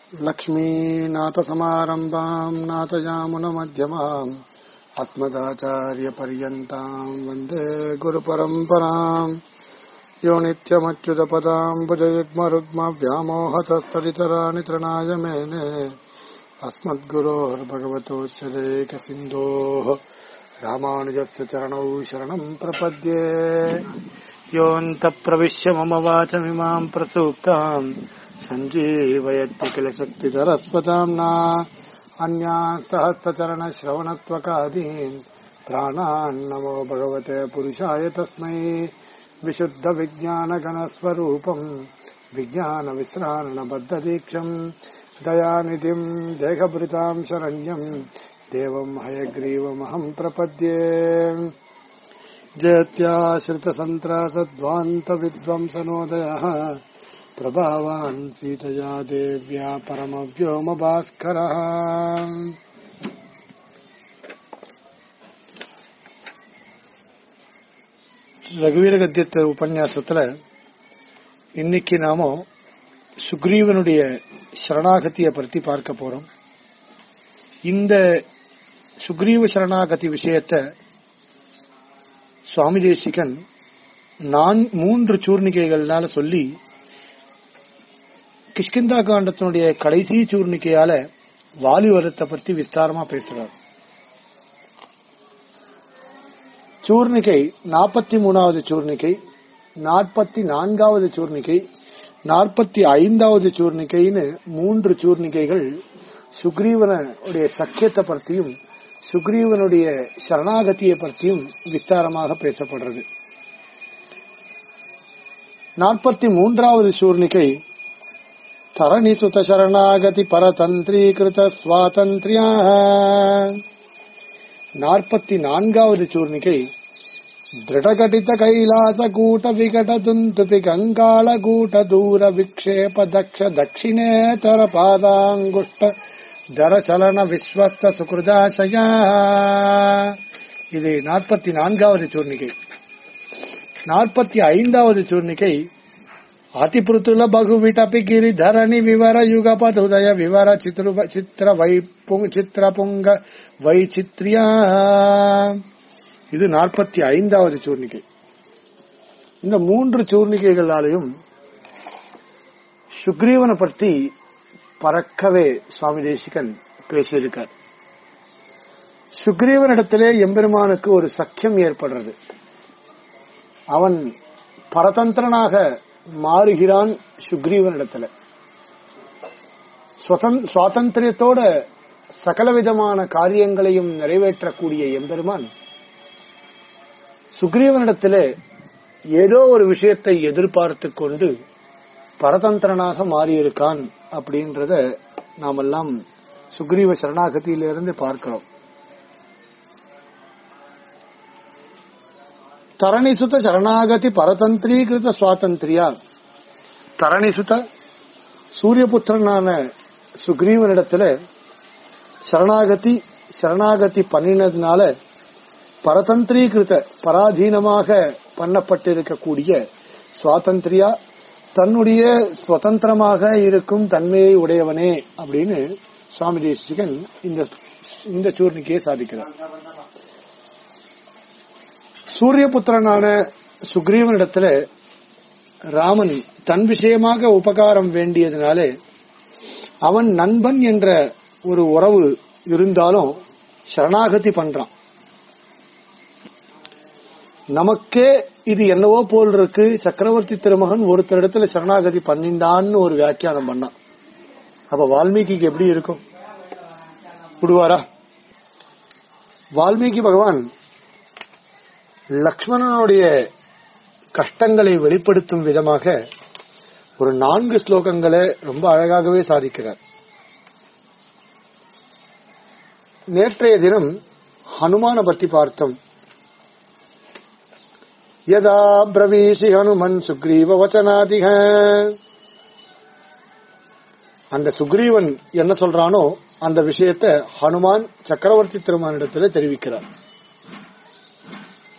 लक्ष्मीनाथसमारम्भाम् नाथयामुनमध्यमाम् अस्मदाचार्यपर्यन्ताम् वन्दे गुरुपरम्पराम् यो नित्यमच्युतपदाम् भुजयुग्मरुग्मव्यामोहतस्तरितराणि तृणाय मेने अस्मद्गुरोर्भगवतोऽस्य रेकसिन्धोः रामानुजस्य चरणौ शरणम् प्रपद्ये योऽन्तप्रविश्य मम वाचमिमाम् प्रसूक्ताम् सञ्जीवयत्य किल शक्तिधरस्वताम्ना अन्यान् सहस्रचरणश्रवणत्वकादीन् प्राणान् नमो भगवते पुरुषाय तस्मै विशुद्धविज्ञानगणस्वरूपम् विज्ञानविश्राणबद्धदीक्षम् दयानिधिम् देहभृताम् शरण्यम् देवम् हयग्रीवमहम् प्रपद्ये जयत्याश्रितसन्त्रासध्वान्तविद्वंसनोदयः प्रभावान् सीतया देव्या परमव्योमभास्करः ரகுவீர கத்தியத்த உபன்யாசத்துல இன்னைக்கு நாம சுக்ரீவனுடைய சரணாகத்திய பற்றி பார்க்க போறோம் இந்த சுக்ரீவ சரணாகதி விஷயத்த சுவாமி தேசிகன் நான் மூன்று சூர்ணிகைகள்னால சொல்லி கிஷ்கிந்தா காண்டத்தினுடைய கடைசி சூர்ணிக்கையால வாலி வரத்தை பற்றி விஸ்தாரமா பேசுறார் சூர்ணிகை நாற்பத்தி மூணாவது சூர்ணிகை நாற்பத்தி நான்காவது சூர்ணிகை நாற்பத்தி ஐந்தாவது சூர்ணிகைன்னு மூன்று சூர்ணிகைகள் சுக்ரீவனுடைய சக்கியத்தை பற்றியும் சுக்ரீவனுடைய சரணாகதியை பற்றியும் விஸ்தாரமாக பேசப்படுறது நாற்பத்தி மூன்றாவது சூர்ணிகை தரணிசுத சரணாகதி பரதந்திரீகிருத சுவாதந்திரியா நாற்பத்தி நான்காவது சூர்ணிகை ದೃಢಘಟಿತ ಕೈಲಾಸ ಕೂಟ ವಿಕಟ ದುಂತುಪಿ ಗಂಗಾಳ ಕೂಟ ದೂರ ವಿಕ್ಷೇಪ ದಕ್ಷ ದಕ್ಷಿಣೇತರ ಪಾದಾಂಗುಷ್ಟ ದರ ಚಲನ ವಿಶ್ವಸ್ತ ಸುಕೃದಾಶಯ இது நாற்பத்தி நான்காவது சூர்ணிகை நாற்பத்தி ஐந்தாவது சூர்ணிகை அதிபுருத்துல பகுவிட்டபி கிரி தரணி விவர யுகபதுதய விவர சித்ரு சித்திர வை சித்திர புங்க வைச்சித்ரியா இது நாற்பத்தி ஐந்தாவது சூர்ணிகை இந்த மூன்று சூர்ணிகைகளாலையும் சுக்ரீவனை பற்றி பறக்கவே சுவாமி தேசிகன் பேசியிருக்கார் சுக்ரீவனிடத்திலே எம்பெருமானுக்கு ஒரு சக்கியம் ஏற்படுறது அவன் பரதந்திரனாக மாறுகிறான் சுக்ரீவனிடத்துல சுவாதந்திரியத்தோட சகலவிதமான காரியங்களையும் நிறைவேற்றக்கூடிய எம்பெருமான் சுக்ரீவனிடத்திலே ஏதோ ஒரு விஷயத்தை எதிர்பார்த்து கொண்டு பரதந்திரனாக மாறியிருக்கான் அப்படின்றத நாமெல்லாம் சுக்ரீவ சரணாகதியிலிருந்து பார்க்கிறோம் தரணிசுத சரணாகதி பரதந்திரீகிருத சுவாதந்திரியா தரணிசுத சூரியபுத்திரனான சுக்ரீவனிடத்துல சரணாகதி சரணாகதி பண்ணினதுனால பரதந்திரீகிருத பராதீனமாக பண்ணப்பட்டிருக்கக்கூடிய சுவாதந்திரியா தன்னுடைய சுதந்திரமாக இருக்கும் தன்மையை உடையவனே அப்படின்னு சுவாமி தேசிகன் இந்த இந்த சூர்ணிக்கையை சாதிக்கிறார் சூரியபுத்திரனான சுக்ரீவனிடத்துல ராமன் தன் விஷயமாக உபகாரம் வேண்டியதுனாலே அவன் நண்பன் என்ற ஒரு உறவு இருந்தாலும் சரணாகதி பண்றான் நமக்கே இது என்னவோ போல் இருக்கு சக்கரவர்த்தி திருமகன் ஒருத்தர் இடத்துல சரணாகதி பண்ணிண்டான்னு ஒரு வியாக்கியானம் பண்ணான் அப்ப வால்மீகிக்கு எப்படி இருக்கும் விடுவாரா வால்மீகி பகவான் லக்ஷ்மணனுடைய கஷ்டங்களை வெளிப்படுத்தும் விதமாக ஒரு நான்கு ஸ்லோகங்களை ரொம்ப அழகாகவே சாதிக்கிறார் நேற்றைய தினம் ஹனுமான பத்தி பார்த்தோம் யதா பிரவீசி ஹனுமன் சுக்ரீவ வச்சனாதிக அந்த சுக்ரீவன் என்ன சொல்றானோ அந்த விஷயத்தை ஹனுமான் சக்கரவர்த்தி திருமானிடத்தில் தெரிவிக்கிறார்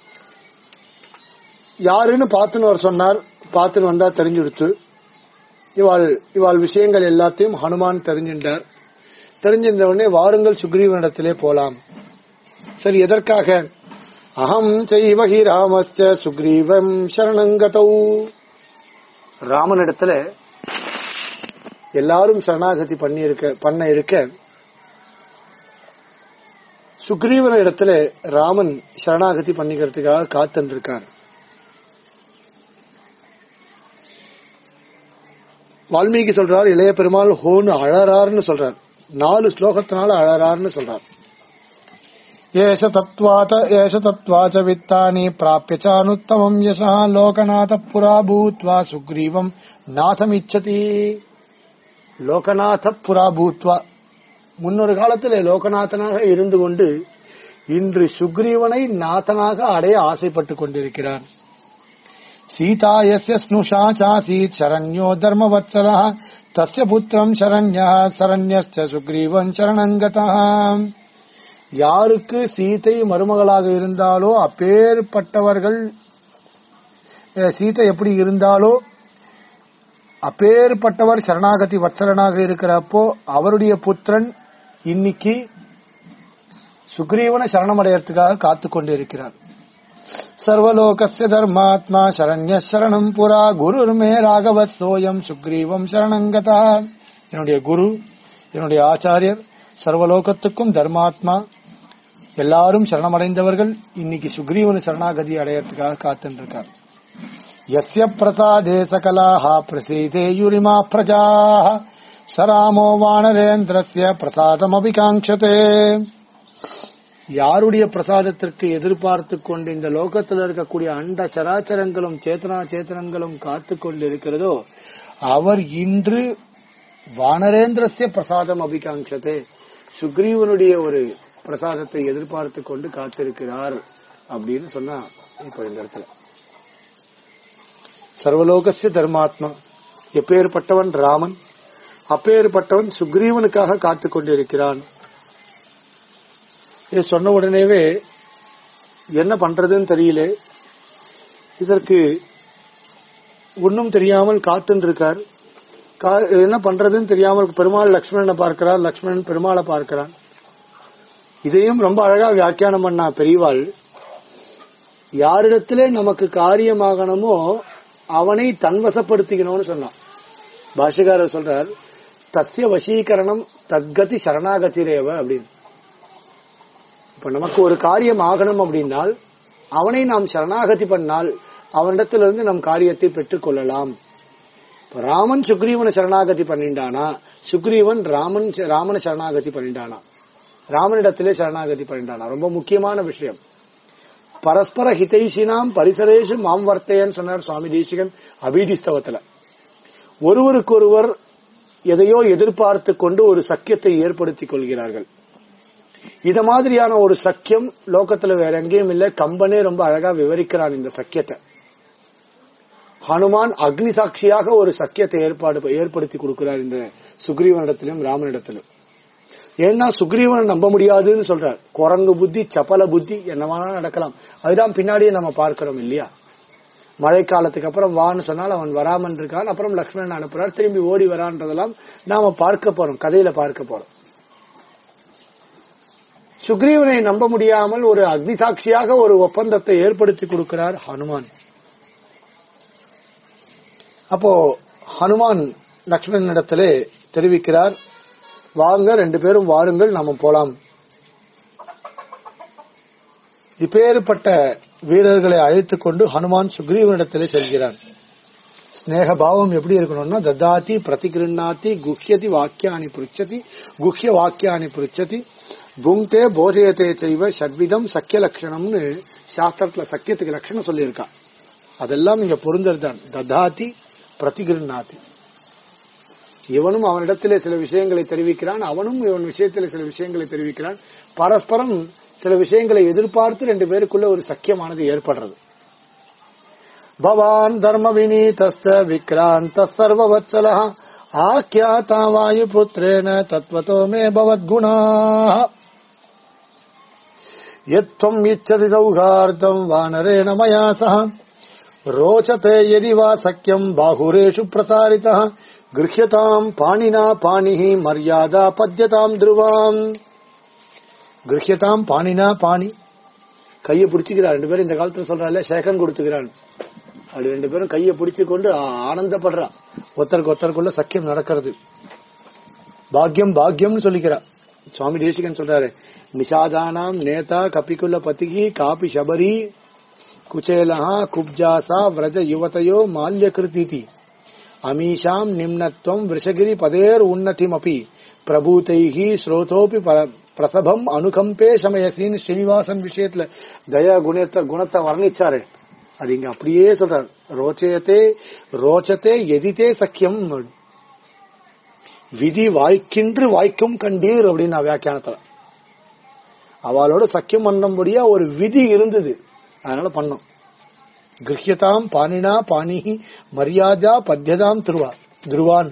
யாருன்னு பார்த்துன்னு அவர் சொன்னார் பார்த்துன்னு வந்தா தெரிஞ்சுடுத்து இவாள் இவாள் விஷயங்கள் எல்லாத்தையும் ஹனுமான் தெரிஞ்சின்றார் தெரிஞ்சின்ற உடனே வாருங்கள் சுக்ரீவனிடத்திலே போலாம் சரி எதற்காக அகம் செய்வகி ராமஸ்த சுக்ரீவம் சரணங்கதௌ ராமனிடத்துல எல்லாரும் சரணாகதி பண்ணி இருக்க பண்ண இருக்க சுக்ரீவன இடத்துல ராமன் சரணாகதி பண்ணிக்கிறதுக்காக காத்துன்னு இருக்கார் வால்மீகி சொல்றார் இளைய பெருமாள் ஹோன்னு அழறாருன்னு சொல்றார் நாலு ஸ்லோகத்தினால அழறாருன்னு சொல்றார் ஏஷ தத்வாத ஏஷ தத்வாச்ச வித்தானி பிராப்பிய சானுத்தமம் யசா லோகநாத புரா பூத்வா சுக்ரீவம் நாதமிச்சதி லோகநாத புரா பூத்வா முன்னொரு காலத்தில் லோகநாதனாக இருந்து கொண்டு இன்று சுக்ரீவனை நாதனாக அடைய ஆசைப்பட்டுக் கொண்டிருக்கிறார் சீதா எஸ்ய ஸ்னுஷா சாசீத் சரண்யோ தர்மவத்சல தஸ்ய புத்திரம் சரண்யா சரண்யஸ்ய சுக்ரீவன் சரணங்கதா யாருக்கு சீதை மருமகளாக இருந்தாலோ அப்பேற்பட்டவர்கள் அஹ், சீதை எப்படி இருந்தாலோ அப்பேற்பட்டவர் சரணாகதி வத்சலனாக இருக்கிறப்போ அவருடைய புத்திரன் இன்னைக்கு சுக்ரீவனை சரணமடையறதுக்காக காத்து கொண்டிருக்கிறார் சர்வலோகஸ்ய தர்மாத்மா சரண்ய சரணம் புரா குருர் மே ராகவத் சோயம் சுக்ரீவம் சரணங்கதா என்னுடைய குரு என்னுடைய ஆச்சாரியர் சர்வலோகத்துக்கும் தர்மாத்மா எல்லாரும் சரணமடைந்தவர்கள் இன்னைக்கு சுக்ரீவன் சரணாகதி அடையறதுக்காக காத்துட்டு இருக்கார் யஸ்ய பிரசாதே சகலாஹ பிரசீதேயுரிமா பிரஜாः சராமோ வானரேந்திரஸ்ய பிரசாதம் அபிகாங்ஷதே யாருடைய பிரசாதத்திற்கு எதிர்பார்த்து கொண்டு இந்த லோகத்தில் இருக்கக்கூடிய அண்ட சராச்சரங்களும் சேத்தனா சேத்தனங்களும் காத்து கொண்டிருக்கிறதோ அவர் இன்று வானரேந்திரஸ்ய பிரசாதம் அபிகாங்ஷதே சுக்ரீவனுடைய ஒரு பிரசாதத்தை எதிர்பார்த்து கொண்டு காத்திருக்கிறார் அப்படின்னு சொன்னா இப்ப இந்த இடத்துல சர்வலோகஸ்ய தர்மாத்மா எப்பேற்பட்டவன் ராமன் அப்பேற்பட்டவன் சுக்ரீவனுக்காக காத்து கொண்டிருக்கிறான் இது சொன்ன உடனேவே என்ன பண்றதுன்னு தெரியல இதற்கு ஒன்னும் தெரியாமல் காத்துன்னு இருக்கார் கா- என்ன பண்றதுன்னு தெரியாமல் பெருமாள் லக்ஷ்மணனை பார்க்கிறார் லக்ஷ்மணன் பெருமாளை பார்க்கிறான் இதையும் ரொம்ப அழகா வியாக்கியானம் பண்ணா பெரியவாள் யாரிடத்திலே நமக்கு காரியமாகணுமோ அவனை தன்வசப்படுத்திக்கணும்னு சொன்னான் பாஷகாரர் சொல்றார் தஸ்ய வசீகரணம் தத்கதி சரணாகதிரேவ அப்படின்னு இப்ப நமக்கு ஒரு காரியம் ஆகணும் அப்படின்னால் அவனை நாம் சரணாகதி பண்ணால் அவனிடத்திலிருந்து நம் காரியத்தை பெற்றுக் கொள்ளலாம் இப்ப ராமன் சுக்ரீவனை சரணாகதி பண்ணிண்டானா சுக்ரீவன் ராமன் ராமனை சரணாகதி பண்ணிண்டானா ராமனிடத்திலே சரணாகதி பண்ணிண்டானா ரொம்ப முக்கியமான விஷயம் பரஸ்பர ஹிதைஷினாம் பரிசரேஷு மாம் வர்த்தையன்னு சொன்னார் சுவாமி தேசிகன் அபீதிஸ்தவத்துல ஒருவருக்கொருவர் எதையோ எதிர்பார்த்து கொண்டு ஒரு சக்கியத்தை ஏற்படுத்திக் கொள்கிறார்கள் இத மாதிரியான ஒரு சக்கியம் லோகத்துல வேற எங்கேயும் இல்ல கம்பனே ரொம்ப அழகா விவரிக்கிறான் இந்த சக்கியத்தை ஹனுமான் அக்னி சாட்சியாக ஒரு சக்கியத்தை ஏற்பாடு ஏற்படுத்தி கொடுக்கிறார் இந்த சுக்ரீவனிடத்திலும் ராமனிடத்திலும் ஏன்னா சுக்ரீவனை நம்ப முடியாதுன்னு சொல்றார் குரங்கு புத்தி சப்பல புத்தி என்னவானா நடக்கலாம் அதுதான் பின்னாடியே நம்ம பார்க்கிறோம் இல்லையா மழை காலத்துக்கு அப்புறம் வான்னு சொன்னால் அவன் வராமன் இருக்கான் அப்புறம் லக்ஷ்மணன் அனுப்புறார் திரும்பி ஓடி வரான்றதெல்லாம் நாம பார்க்க போறோம் கதையில பார்க்க போறோம் சுக்ரீவனை நம்ப முடியாமல் ஒரு அக்னி சாட்சியாக ஒரு ஒப்பந்தத்தை ஏற்படுத்தி கொடுக்கிறார் ஹனுமான் அப்போ ஹனுமான் லக்ஷ்மணனிடத்திலே தெரிவிக்கிறார் வாங்க ரெண்டு பேரும் வாருங்கள் நாம போலாம் இப்பேற்பட்ட வீரர்களை அழைத்துக் கொண்டு ஹனுமான் சுக்ரீவனிடத்திலே செல்கிறார் ஸ்நேக பாவம் எப்படி இருக்கணும்னா தத்தாதி பிரதிகிருண்ணாதி குஹ்யதி வாக்கியானி புருச்சதி குஹ்ய வாக்கியானி புருச்சதி புங்தே போஜயத்தே செய்வ ஷட்விதம் சக்கிய லட்சணம்னு சாஸ்திரத்துல சக்கியத்துக்கு லட்சணம் சொல்லியிருக்கா அதெல்லாம் இங்க பொருந்ததுதான் ததாதி பிரதிகிருண்ணாதி இவனும் அவனிடத்திலே சில விஷயங்களை தெரிவிக்கிறான் அவனும் இவன் விஷயத்திலே சில விஷயங்களை தெரிவிக்கிறான் பரஸ்பரம் சில விஷயங்களை எதிர்பார்த்து ரெண்டு பேருக்குள்ள ஒரு சக்கியமானது ஏற்படுறது பவான் தர்ம வினீதஸ்த விக்ராந்த சர்வவத்சல ஆக்கியாதா வாயுபுத்திரேன தத்வதோ மே பவத்குணா யத்வம் இச்சதி சௌகார்த்தம் வானரேண மயா சக ரோச்சते यदि वा सख्यम् बाहुरेषु प्रसारितः கிருஹ்யதாம் பாணினா பாணிஹி மரியாதா பத்தியதாம் துருவாம் கிருஹ்யதாம் பாணினா பாணி கையை பிடிச்சுக்கிறார் ரெண்டு பேரும் இந்த காலத்துல சொல்றாள் சேகன் கொடுத்துக்கிறான் அப்படி ரெண்டு பேரும் கையை பிடிச்சு கொண்டு ஆ- ஆனந்தப்படுறா ஒருத்தருக்கு ஒருத்தருக்குள்ள சக்கியம் நடக்கிறது பாக்யம் பாக்யம்னு சொல்லிக்கிறா சுவாமி தேசிகன் சொல்றாரு நிஷாதானாம் நேதா கபிகுல பதிகி காபி சபரி குச்சேலஹா குப்ஜாசா விரஜ யுவதையோ மால்ய கிருதிதி அமீஷாம் நிம்னத்வம் விஷகிரி பதேர் உன்னதிமபி பிரபூதைஹி ஸ்ரோதோபி பர- பிரசபம் அனுகம்பே சமயசின்னு ஸ்ரீனிவாசன் விஷயத்துல தயா குணத்தை குணத்தை வர்ணிச்சாரு அது இங்க அப்படியே சொல்றார் ரோச்சயத்தே ரோச்சத்தே எதிதே சக்கியம் விதி வாய்க்கின்று வாய்க்கும் கண்டீர் அப்படின்னு நான் வியாக்கியானத்துல அவளோட சக்கியம் பண்ணும்படியா ஒரு விதி இருந்தது அதனால பண்ணோம் கிருஹ்யதாம் பாணினா பாணிஹி மரியாதா பத்தியதாம் துருவா துருவான்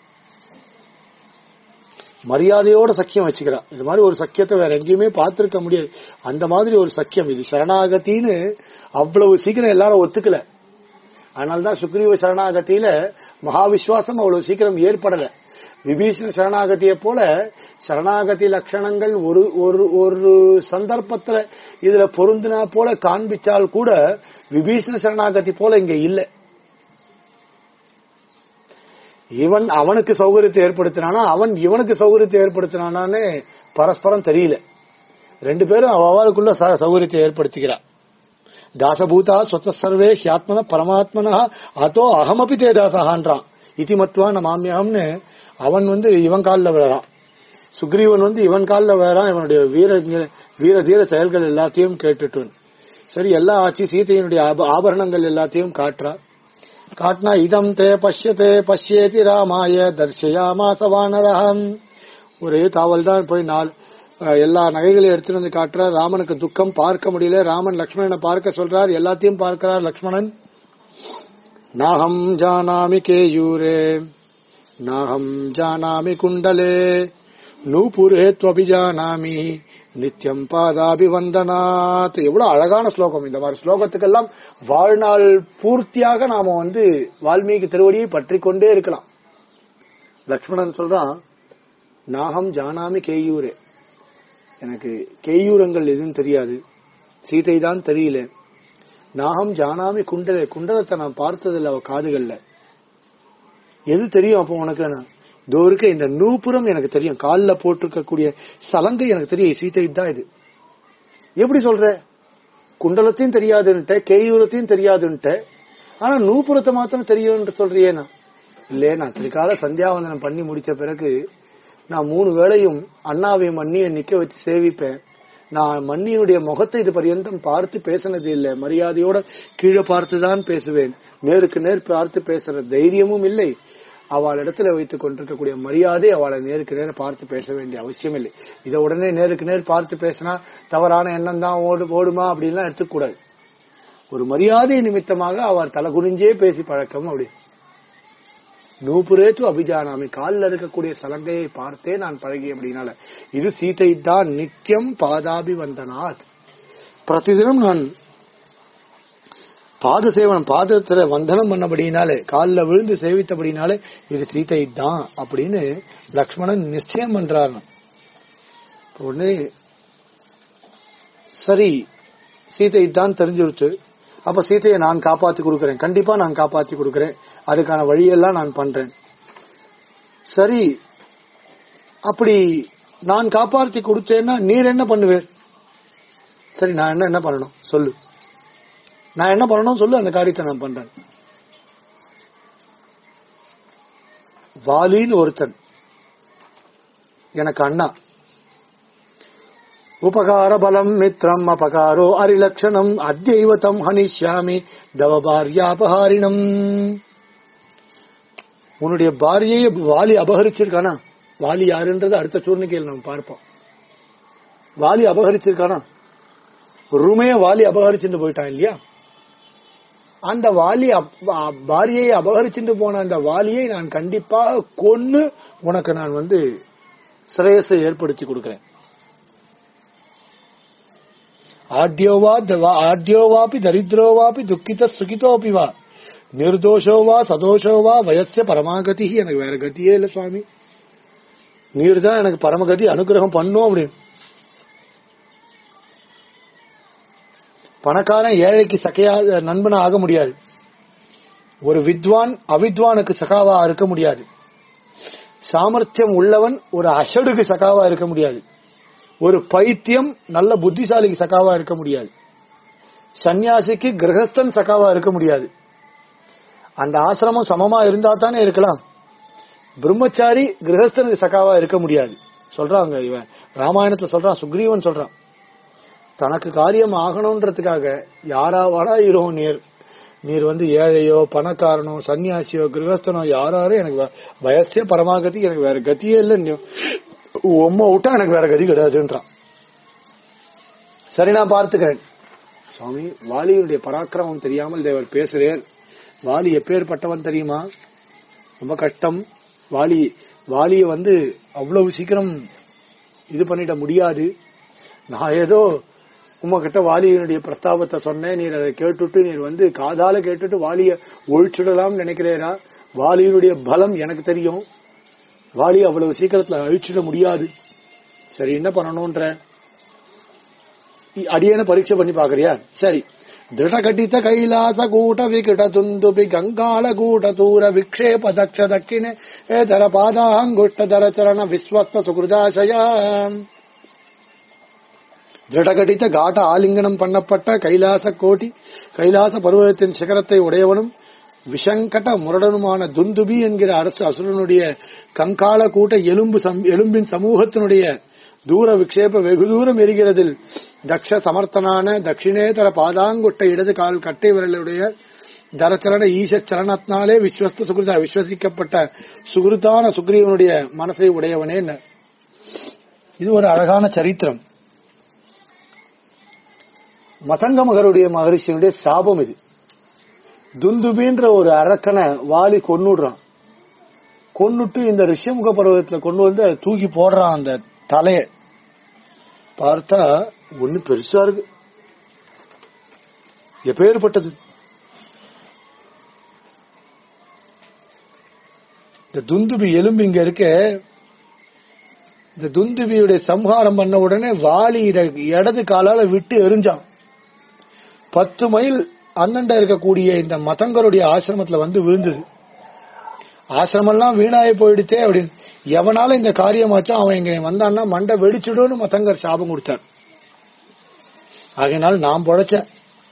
மரியாதையோட சக்கியம் வச்சுக்கிறா இது மாதிரி ஒரு சக்கியத்தை வேற எங்கேயுமே பார்த்திருக்க முடியாது அந்த மாதிரி ஒரு சக்கியம் இது சரணாகத்தின்னு அவ்வளவு சீக்கிரம் எல்லாரும் ஒத்துக்கல அதனாலதான் சுக்ரீவ சரணாகத்தியில மகாவிஸ்வாசம் அவ்வளவு சீக்கிரம் ஏற்படல விபீஷண சரணாகதியை போல சரணாகதி லட்சணங்கள் ஒரு ஒரு ஒரு சந்தர்ப்பத்துல இதுல பொருந்தினா போல காண்பிச்சால் கூட விபீஷண சரணாகதி போல இங்க இல்ல இவன் அவனுக்கு சௌகரியத்தை ஏற்படுத்தினானா அவன் இவனுக்கு சௌகரியத்தை ஏற்படுத்தினானு பரஸ்பரம் தெரியல ரெண்டு பேரும் அவளுக்குள்ள சௌகரியத்தை ஏற்படுத்திக்கிறா தாசபூதா சொத்த சர்வே ஹியாத்மன பரமாத்மனா அதோ அகமபி தே தாசகான்றான் இதி மத்வா நமாமியகம்னு அவன் வந்து இவன் காலில் விழறான் சுக்ரீவன் வந்து இவன் காலில் விழறான் இவனுடைய வீர வீர தீர செயல்கள் எல்லாத்தையும் கேட்டுட்டு சரி எல்லாம் ஆச்சு சீதையினுடைய ஆப- ஆபரணங்கள் எல்லாத்தையும் காட்டுறா காட்டினா இதம் தே பஷ்யத்தே பஷ்யேதி ராமாய தர்ஷயாமாச வானரகம் ஒரே தாவல் தான் போய் நாலு அஹ், எல்லா நகைகளையும் எடுத்துட்டு வந்து காட்டுறார் ராமனுக்கு துக்கம் பார்க்க முடியல ராமன் லக்ஷ்மணனை பார்க்க சொல்றார் எல்லாத்தையும் பார்க்கிறார் லக்ஷ்மணன் நாகம் ஜானாமி கேயூரே நாகம் ஜானாமி குண்டலே நூபுரே துவபி ஜானாமி நித்யம் பாதாபிவந்தனாத் எவ்வளவு அழகான ஸ்லோகம் இந்த மாதிரி ஸ்லோகத்துக்கெல்லாம் வாழ்நாள் பூர்த்தியாக நாம வந்து வால்மீகி திருவடியை பற்றி கொண்டே இருக்கலாம் லக்ஷ்மணன் சொல்றான் நாகம் ஜானாமி கேயூரே எனக்கு கேயூரங்கள் எதுவும் தெரியாது சீதை தான் தெரியல நாகம் ஜானாமி குண்டலே குண்டலத்தை நான் பார்த்ததில்ல அவ காதுகள்ல எது தெரியும் அப்போ உனக்கு நான் இதோ இருக்க இந்த நூபுரம் எனக்கு தெரியும் காலில் போட்டிருக்கக்கூடிய சலங்கை எனக்கு தெரியும் சீதை தான் இது எப்படி சொல்ற குண்டலத்தையும் தெரியாதுன்ட்ட கேயூரத்தையும் தெரியாதுன்ட்ட ஆனா நூபுரத்தை மாத்திரம் தெரியும்னு சொல்றியே நான் இல்லே நான் திரிகால சந்தியாவந்தனம் பண்ணி முடிச்ச பிறகு நான் மூணு வேளையும் அண்ணாவையும் மண்ணியை நிக்க வச்சு சேவிப்பேன் நான் மண்ணியுடைய முகத்தை இது பரியந்தம் பார்த்து பேசினது இல்லை மரியாதையோட கீழே பார்த்துதான் பேசுவேன் நேருக்கு நேர் பார்த்து பேசுற தைரியமும் இல்லை அவள் இடத்துல வைத்துக் கொண்டிருக்கக்கூடிய மரியாதை அவளை நேருக்கு நேர் பார்த்து பேச வேண்டிய அவசியம் இல்லை இதை உடனே நேருக்கு நேர் பார்த்து பேசினா தவறான எண்ணம் தான் ஓடு ஓடுமா அப்படின்லாம் எடுத்துக்கூடாது ஒரு மரியாதை நிமித்தமாக அவர் தலை குனிஞ்சே பேசி பழக்கம் அப்படி நூபுரேத்து அபிஜானாமி காலில் இருக்கக்கூடிய சலங்கையை பார்த்தே நான் பழகிய அப்படின்னால இது சீதை தான் நித்தியம் பாதாபி வந்தனாத் பிரதிதினம் நான் பாத சேவனம் பாதத்துல வந்தனம் பண்ணபடினாலே காலில் விழுந்து சேவித்தபடினாலே இது சீதை தான் அப்படின்னு லக்ஷ்மணன் நிச்சயம் பண்றாரு உடனே சரி சீதை தான் தெரிஞ்சிருச்சு அப்ப சீதையை நான் காப்பாத்தி கொடுக்கறேன் கண்டிப்பா நான் காப்பாத்தி கொடுக்கறேன் அதுக்கான வழியெல்லாம் நான் பண்றேன் சரி அப்படி நான் காப்பாத்தி கொடுத்தேன்னா நீர் என்ன பண்ணுவேர் சரி நான் என்ன என்ன பண்ணணும் சொல்லு நான் என்ன பண்ணணும் சொல்லு அந்த காரியத்தை நான் பண்றேன் வாலின்னு ஒருத்தன் எனக்கு அண்ணா உபகார பலம் மித்ரம் அபகாரோ அரிலட்சணம் அத்தியவதம் ஹனிஷ்யாமி தவ பாரியாபகாரிணம் உன்னுடைய பாரியையை வாலி அபகரிச்சிருக்கானா வாலி யாருன்றது அடுத்த சூர்ணிக்கையில் நம்ம பார்ப்போம் வாலி அபகரிச்சிருக்கானா ரூமைய வாலி அபகரிச்சுட்டு போயிட்டான் இல்லையா அந்த வாலி அப்- அ- பாரியை அபகரிச்சுட்டு போன அந்த வாலியை நான் கண்டிப்பாக கொன்னு உனக்கு நான் வந்து சிரேயஸை ஏற்படுத்தி கொடுக்கிறேன் ஆட்யோவா தவா- ஆட்யோவாபி தரித்ரோவாபி துக்கித சுகிதோபி வா நிர்தோஷோவா சதோஷோவா வயசிய பரமாகதி எனக்கு வேற கதியே இல்ல சுவாமி நீர் தான் எனக்கு பரமகதி அனுகிரகம் பண்ணும் அப்படின்னு பணக்காரன் ஏழைக்கு சகையா நண்பனா ஆக முடியாது ஒரு வித்வான் அவித்வானுக்கு சகாவா இருக்க முடியாது சாமர்த்தியம் உள்ளவன் ஒரு அசடுக்கு சகாவா இருக்க முடியாது ஒரு பைத்தியம் நல்ல புத்திசாலிக்கு சகாவா இருக்க முடியாது சன்னியாசிக்கு கிரகஸ்தன் சகாவா இருக்க முடியாது அந்த ஆசிரமம் சமமா இருந்தா தானே இருக்கலாம் பிரம்மச்சாரி கிரகஸ்தனுக்கு சகாவா இருக்க முடியாது சொல்றாங்க இவன் ராமாயணத்துல சொல்றான் சுக்ரீவன் சொல்றான் தனக்கு காரியம் ஆகணும்ன்றதுக்காக யாராவாடா இரும் நீர் நீர் வந்து ஏழையோ பணக்காரனோ சன்னியாசியோ கிரகஸ்தனோ யாராரும் எனக்கு வ- வயசே பரமாகதி எனக்கு வேற கதியே இல்லை உம்மை விட்டா எனக்கு வேற கதி கிடையாதுன்றான் சரி நான் பார்த்துக்கிறேன் சுவாமி வாலியுடைய பராக்கிரமம் தெரியாமல் தேவர் பேசுறேன் வாலி எப்பேற்பட்டவன் தெரியுமா ரொம்ப கஷ்டம் வாலி வாலிய வந்து அவ்வளவு சீக்கிரம் இது பண்ணிட முடியாது நான் ஏதோ உங்ககிட்ட வாலியினுடைய பிரஸ்தாபத்தை சொன்னேன் நீர் அதை கேட்டுட்டு நீர் வந்து காதால கேட்டுட்டு வாலிய ஒழிச்சுடலாம்னு நினைக்கிறேரா வாலியினுடைய பலம் எனக்கு தெரியும் வாலி அவ்வளவு சீக்கிரத்துல அழிச்சிட முடியாது சரி என்ன பண்ணணும்ன்ற இ- அடியேன பரீட்சை பண்ணி பாக்குறியா சரி ದೃಢಘಟಿತ ಕೈಲಾಸ ಕೂಟ ವಿಕಟ ತುಂದುಬಿ ಗಂಗಾಳ ಕೂಟ ತೂರ ವಿಕ್ಷೇಪ ದಕ್ಷ ದಕ್ಷಿಣೆ ಏತರ ಪಾದಾಂಗುಷ್ಟ ದರ ಚರಣ ವಿಶ್ವಸ್ತ ಸುಹೃದಾಶಯ திருடகடித்த காட்ட ஆலிங்கனம் பண்ணப்பட்ட கைலாச கோட்டி கைலாச பருவத்தின் சிகரத்தை உடையவனும் விஷங்கட முரடனுமான துந்துபி என்கிற அரசு அசுரனுடைய கங்காள கூட்ட எலும்பு சம்- எலும்பின் சமூகத்தினுடைய தூர விக்ஷேப வெகு தூரம் எரிகிறதில் தக்ஷ சமர்த்தனான தட்சிணேதர பாதாங்குட்ட இடது கால் கட்டை விரலுடைய தரச்சரண ஈச சரணத்தினாலே விஸ்வஸ்த சுகிருதா விஸ்வசிக்கப்பட்ட சுகிருத்தான சுக்ரீவனுடைய மனசை உடையவனே என்ன இது ஒரு அழகான சரித்திரம் மதங்க மகருடைய மகரிஷியினுடைய சாபம் இது துந்துபின்ற ஒரு அரக்கனை வாலி கொன்னுடுறான் கொன்னுட்டு இந்த ரிஷியமுக பருவத்துல கொண்டு வந்து அதை தூக்கி போடுறான் அந்த தலைய பார்த்தா ஒண்ணு பெருசா இருக்கு எப்பேற்பட்டது இந்த துந்துபி எலும்பு இங்க இருக்க இந்த துந்துபியுடைய சம்ஹாரம் பண்ண உடனே வாலி இத இடது காலால விட்டு எரிஞ்சான் பத்து மைல் அண்ணண்ட இருக்கக்கூடிய இந்த மதங்கருடைய ஆசிரமத்துல வந்து விழுந்தது ஆசிரமெல்லாம் வீணாய போயிடுச்சே அப்படின்னு எவனால இந்த காரியமாச்சும் அவன் இங்க வந்தான்னா மண்டை வெடிச்சுடும்னு மதங்கர் சாபம் கொடுத்தார் ஆகையினால் நான் பொழைச்சேன்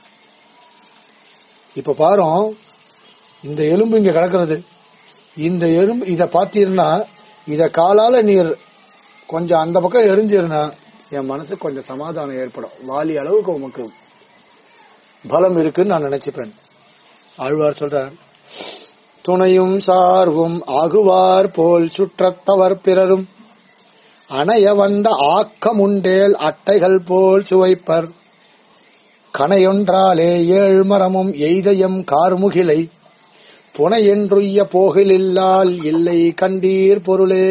இப்ப பாரும் இந்த எலும்பு இங்க கிடக்கிறது இந்த எலும்பு இத பாத்தீங்கன்னா இத காலால நீர் கொஞ்சம் அந்த பக்கம் எரிஞ்சிருந்தா என் மனசுக்கு கொஞ்சம் சமாதானம் ஏற்படும் வாலி அளவுக்கு உமக்கு பலம் இருக்குன்னு நான் நினைச்சுப்பேன் ஆழ்வார் சொல்றார் துணையும் சார்வும் ஆகுவார் போல் சுற்றத்தவர் பிறரும் அணைய வந்த ஆக்கமுண்டேல் அட்டைகள் போல் சுவைப்பர் கணையொன்றாலே ஏழ்மரமும் எய்தயம் கார்முகிலை புனையென்றுய்ய போகிலில்லால் இல்லை கண்டீர் பொருளே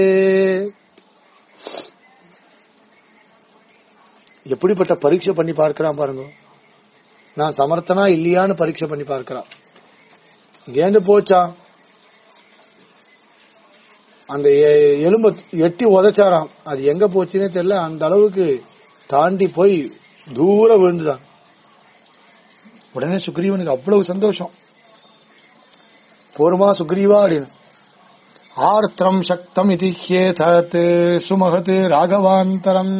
எப்படிப்பட்ட பரீட்சை பண்ணி பார்க்கிறான் பாருங்க நான் சமர்த்தனா இல்லையான்னு பரீட்சை பண்ணி பார்க்கிறான் இங்கேருந்து போச்சான் அந்த எ- எலும்ப எட்டி உதைச்சாராம் அது எங்க போச்சுன்னே தெரியல அந்த அளவுக்கு தாண்டி போய் தூரம் விழுந்துதான் உடனே சுக்ரீவனுக்கு அவ்வளவு சந்தோஷம் போருமா சுக்ரீவா அப்படின்னு ஆர்த்திரம் சக்தம் இது ஹேதத் சுமகத் ராகவாந்தரம்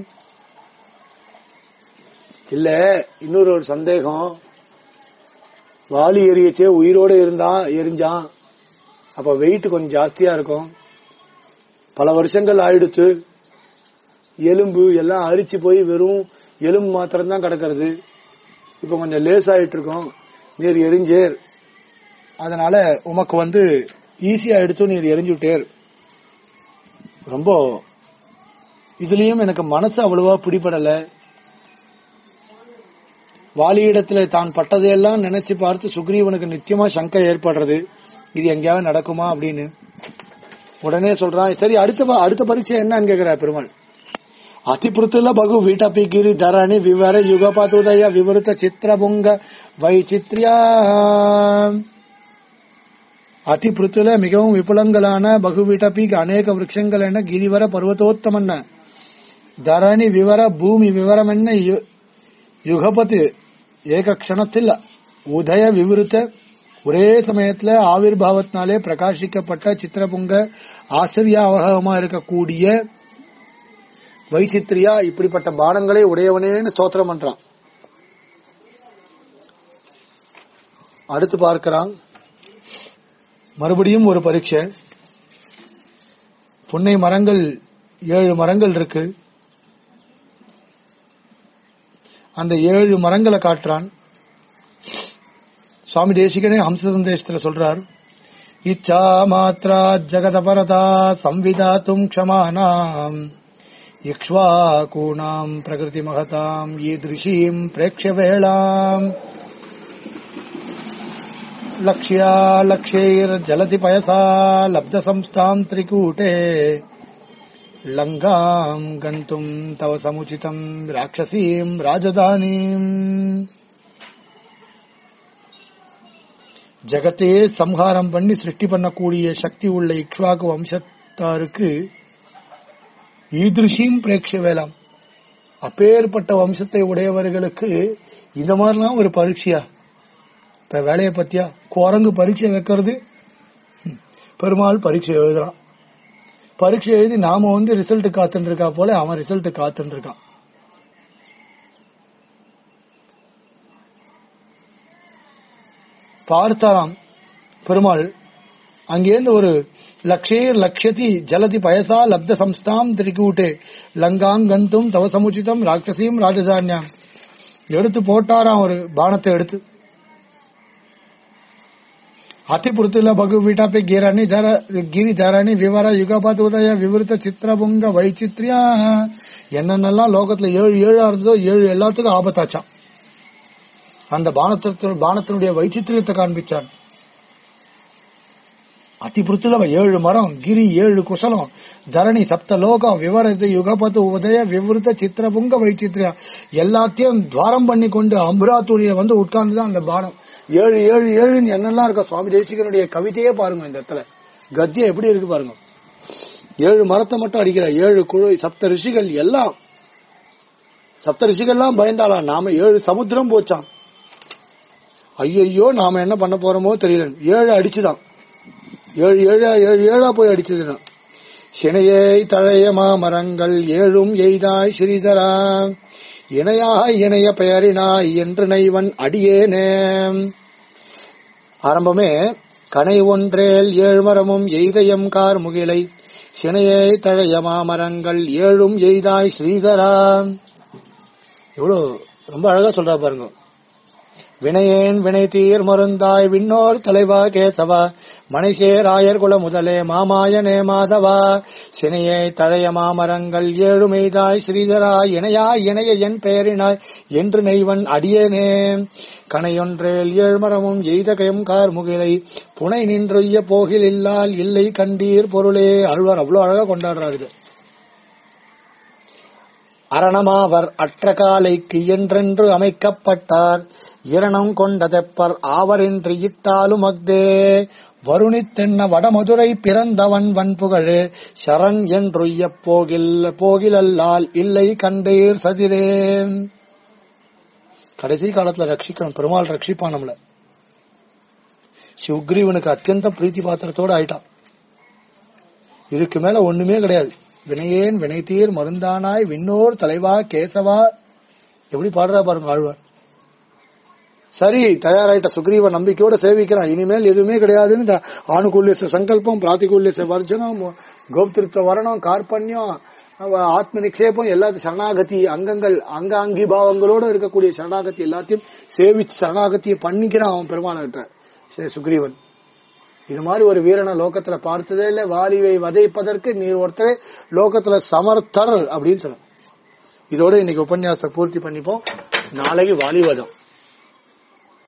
இல்ல இன்னொரு ஒரு சந்தேகம் வாலி எரியச்சே உயிரோட இருந்தான் எரிஞ்சான் அப்ப வெயிட் கொஞ்சம் ஜாஸ்தியா இருக்கும் பல வருஷங்கள் ஆயிடுச்சு எலும்பு எல்லாம் அரிச்சு போய் வெறும் எலும்பு மாத்திரம் தான் கிடக்கிறது இப்ப கொஞ்சம் லேஸ் ஆயிட்டு இருக்கோம் நீர் எரிஞ்சேர் அதனால உமக்கு வந்து ஈஸியா எடுத்து நீர் எரிஞ்சு விட்டேர் ரொம்ப இதுலயும் எனக்கு மனசு அவ்வளவா பிடிபடல வாலியிடத்துல தான் பட்டதையெல்லாம் நினைச்சு பார்த்து சுக்ரீவனுக்கு நிச்சயமா சங்கை ஏற்படுறது இது எங்கேயாவது நடக்குமா அப்படின்னு உடனே சொல்றான் சரி அடுத்த ப- அடுத்த பரீட்சை என்னன்னு கேக்குறா பெருமாள் అతిపృతుల బగు వీటపిగిరి ధరణి వివర యుగపతుదయ వివృత చిత్రభుంగ వైచిత్ర్యా அதி பிருத்துல மிகவும் விபுலங்களான பகுவிடபி அநேக விருட்சங்கள் என்ன கிரிவர பர்வதோத்தமன்ன தரணி விவர பூமி விவரம் என்ன ಯು- யுகபத்து ஏக க்ஷணத்தில் உதய விவருத்த ஒரே சமயத்துல ஆவிர்பாவத்தினாலே பிரகாசிக்கப்பட்ட சித்திரபுங்க ஆச்சரியாவகமா இருக்கக்கூடிய வைச்சித்ரியா இப்படிப்பட்ட பானங்களை உடையவனேன்னு ஸ்தோத்திரம் பண்றான் அடுத்து பார்க்கிறான் மறுபடியும் ஒரு பரீட்சை புன்னை மரங்கள் ஏழு மரங்கள் இருக்கு அந்த ஏழு மரங்களை காட்டுறான் சுவாமி தேசிகனே ஹம்ச சந்தேசத்துல சொல்றார் இச்சா மாத்ரா ஜகதபரதா சம்விதாத்தும் க்ஷமானாம் இக்ஷ்வாகூணாம் பிரகிருதி மகதாம் ஈதிருஷீம் பிரேக்ஷ வேளாம் லக்ஷ்யா லக்ஷ்யைர் ஜலதி பயசா லப்த சம்ஸ்தாம் திரிகூட்டே லங்காம் கந்தும் தவ சமுச்சிதம் ராட்சசீம் ராஜதானீம் ஜகத்தையே சம்ஹாரம் பண்ணி சிருஷ்டி பண்ணக்கூடிய சக்தி உள்ள இக்ஷ்வாக்கு வம்சத்தாருக்கு ஈதிருஷியும் பிரேட்ச வேலாம் அப்பேற்பட்ட வம்சத்தை உடையவர்களுக்கு இந்த மாதிரிலாம் ஒரு பரீட்சையா இப்ப வேலையை பத்தியா குரங்கு பரீட்சை வைக்கிறது ம், பெருமாள் பரீட்சை எழுதுறான் பரீட்சை எழுதி நாம வந்து ரிசல்ட் காத்துட்டு இருக்கா போல அவன் ரிசல்ட் காத்துட்டு இருக்கான் பார்த்தாராம் பெருமாள் அங்கேருந்து ஒரு லக்ஷேர் லக்ஷதி ஜலதி பயசா லப்த சம்ஸ்தாம் திரிகூட்டே லங்காங் கந்தும் தவ சமுச்சிதம் ராட்சசியும் ராஜதானியாம் எடுத்து போட்டாராம் ஒரு பானத்தை எடுத்து ಅತಿಪುರುತಿಲ ಬಗು ವಿಟಾಪಿ ಗಿರಣಿ ಧರ ಗಿರಿ ಧರಣಿ ವಿವರ ಯುಗಪತ್ ಉದಯ ವಿವೃತ ಚಿತ್ರಭುಂಗ ವೈಚಿತ್ರ್ಯ என்னென்னலாம் லோகத்துல ஏழு ஏழா இருந்ததோ ஏழு எல்லாத்துக்கும் ஆபத்தாச்சான் அந்த பானத்திற்கு பானத்தினுடைய வைச்சித்திரியத்தை காண்பிச்சான் அதிபுருத்துல ஏழு மரம் கிரி ஏழு குசலம் தரணி சப்த லோகம் விவரத்து யுகபத்து உதய விவருத்த சித்திரபுங்க வைச்சித்ரியா எல்லாத்தையும் துவாரம் பண்ணி கொண்டு அம்புராத்தூரியில வந்து உட்கார்ந்துதான் அந்த பானம் ஏழு ஏழு ஏழுன்னு என்னெல்லாம் இருக்க சுவாமி தேசிகனுடைய கவிதையே பாருங்க இந்த இடத்துல கத்தியம் எப்படி இருக்கு பாருங்க ஏழு மரத்தை மட்டும் அடிக்கிற ஏழு குழு சப்த ரிஷிகள் எல்லாம் சப்த ரிஷிகள்லாம் பயந்தாளாம் நாம ஏழு சமுத்திரம் போச்சான் ஐயையோ நாம என்ன பண்ண போறோமோ தெரியல ஏழு அடிச்சுதான் ஏழு ஏழா ஏழு ஏழா போய் அடிச்சதுன்னா சினையை தழைய மாமரங்கள் ஏழும் எய்தாய் ஸ்ரீதரா இணையாக இணைய பெயரினாய் என்று நைவன் அடியேனே ஆரம்பமே கனை ஒன்றேல் ஏழ்மரமும் எய்தயம் கார் முகிலை சினையை தழைய மாமரங்கள் ஏழும் எய்தாய் ஸ்ரீதரா எவ்வளவு ரொம்ப அழகா சொல்றா பாருங்க வினையேன் வினை தீர் மருந்தாய் விண்ணோர் தலைவா கேசவா மணிசேராயர் குல முதலே மாமாயனே மாதவா சினையை தழைய மாமரங்கள் ஏழுமெய்தாய் ஸ்ரீதரா இணையா இணைய என் பெயரினாய் என்று நெய்வன் அடியேனே கனையொன்றேல் ஏழ்மரமும் எய்தகையும் கார் முகிலை புனை நின்றொய்ய போகில் இல்லால் இல்லை கண்டீர் பொருளே அருள்வார் அவ்வளவு அழகா கொண்டாடுறாரு இது அரணமாவர் அற்ற காலைக்கு என்றென்று அமைக்கப்பட்டார் இரணம் கொண்ட தெப்பர் ஆவரின்றி இட்டாலும் அக்தே வருணித்தென்ன வடமதுரை பிறந்தவன் வன்புகழே சரண் என்றுய்ய போகில் போகிலல்லால் இல்லை கண்டீர் சதிரே கடைசி காலத்துல ரட்சிக்கணும் பெருமாள் ரட்சிப்பான் நம்மள சுக்ரீவனுக்கு அத்தியந்த பிரீத்தி பாத்திரத்தோட ஆயிட்டான் இதுக்கு மேல ஒண்ணுமே கிடையாது வினையேன் வினைத்தீர் மருந்தானாய் விண்ணோர் தலைவா கேசவா எப்படி பாடுறா பாருங்க ஆழ்வார் சரி தயாராயிட்ட சுக்ரீவ நம்பிக்கையோட சேவிக்கிறான் இனிமேல் எதுவுமே கிடையாதுன்னு இந்த ஆணுகூல்ய சங்கல்பம் பிராத்திகூல்ய வர்ஜனம் கோப்திருத்த வரணம் கார்பண்யம் அவ ஆத்ம நிக்ஷேபம் எல்லாத்தையும் சரணாகதி அங்கங்கள் அங்க அங்கி பாவங்களோட இருக்கக்கூடிய சரணாகதி எல்லாத்தையும் சேவிச்சு சரணாகதியை பண்ணிக்கிறான் அவன் பெருமாள்கிட்ட சரி சுக்ரீவன் இது மாதிரி ஒரு வீரனை லோகத்துல பார்த்ததே இல்ல வாலிவை வதைப்பதற்கு நீர் ஒருத்தரே லோகத்துல சமர்த்தர் அப்படின்னு சொல்ல இதோட இன்னைக்கு உபன்யாசத்தை பூர்த்தி பண்ணிப்போம் நாளைக்கு வாலிவதம்